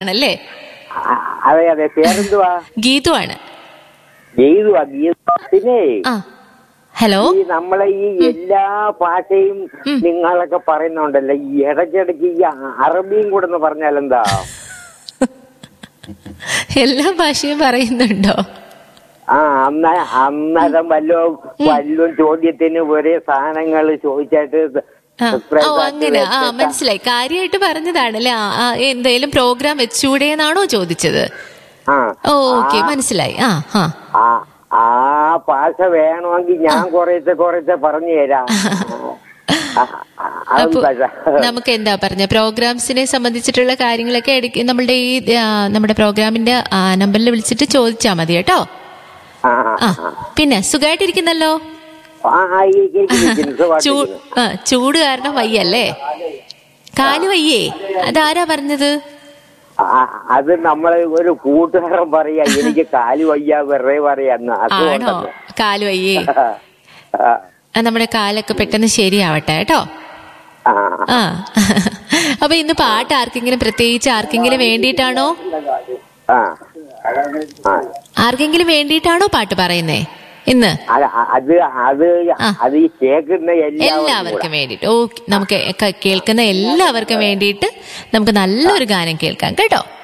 ആണല്ലേ ആ, അതെ അതെ പേരെന്തുവാ ഗീതു ആണ് ഗീതുവാ ഗീതു പിന്നെ ആ ഹലോ ഈ നമ്മളെ ഈ എല്ലാ ഭാഷയും നിങ്ങളൊക്കെ പറയുന്നുണ്ടല്ലോ ഈ ഇടയ്ക്കിടയ്ക്ക് ഈ അറബിയും കൂടെ ഒന്ന് പറഞ്ഞാൽ എന്താ എല്ലാ ഭാഷയും പറയുന്നുണ്ടോ ആ അന്ന അന്നേരം വല്ലോ വല്ലോ ചോദ്യത്തിന് ഒരേ സാധനങ്ങൾ ചോദിച്ചിട്ട് ആ, subscribe ഓ ആക്കി അങ്ങനെ ആ വെച്ചിട്ട് മനസ്സിലായി കാര്യമായിട്ട് പറഞ്ഞതാണല്ലേ ആ, ആ, എന്തേലും പ്രോഗ്രാം വെച്ചൂടെന്നാണോ ചോദിച്ചത് ആ ഓ ഓക്കെ മനസ്സിലായി ആ ആ ആ ആ ഭാഷ വേണമെങ്കിൽ ഞാൻ കുറേശ്ശെ കുറേശ്ശെ പറഞ്ഞു തരാം ആ, ആ, അപ്പൊ അതെന്താ? നമുക്ക് എന്താ പറഞ്ഞ പ്രോഗ്രാംസിനെ സംബന്ധിച്ചിട്ടുള്ള കാര്യങ്ങളൊക്കെ ഇടയ്ക്ക് നമ്മളുടെ ഈ ആ, നമ്മുടെ പ്രോഗ്രാമിന്റെ നമ്പറിൽ വിളിച്ചിട്ട് ചോദിച്ചാൽ മതി കേട്ടോ ആ, ആ പിന്നെ സുഖമായിട്ടിരിക്കുന്നല്ലോ ആ, ആ, ഈ കേൾക്കുന്നു, ചൂ സുഖമായിട്ടിരിക്കുന്നു. ആ ചൂട് കാരണം വയ്യല്ലേ കാല് വയ്യേ അതാരാ പറഞ്ഞത് ആ, അത് നമ്മളെ ഒരു കൂട്ടുകാരൻ പറയാ എനിക്ക് കാല് വയ്യ വെറുതെ പറയാന്ന് ആണോ അസുഖമുണ്ടെന്ന് കാല് വയ്യേ ആ, ആ, നമ്മുടെ കാലൊക്കെ പെട്ടെന്ന് ശരിയാവട്ടെ കേട്ടോ ആ, ആ അപ്പൊ ഇന്ന് പാട്ട് ആർക്കെങ്കിലും പ്രത്യേകിച്ച് ആർക്കെങ്കിലും വേണ്ടിയിട്ടാണോ ആ, ആ. ആർക്കെങ്കിലും വേണ്ടിയിട്ടാണോ പാട്ട് പറയുന്നേ ഇന്ന് അത് അത് അത് അത് ഈ കേൾക്കുന്ന എല്ലാവർക്കും കൂടെ. എല്ലാവർക്കും വേണ്ടിയിട്ട് ഓക്കെ നമുക്ക് കേ- കേൾക്കുന്ന എല്ലാവർക്കും വേണ്ടിയിട്ട് നമുക്ക് നല്ലൊരു ഗാനം കേൾക്കാം കേട്ടോ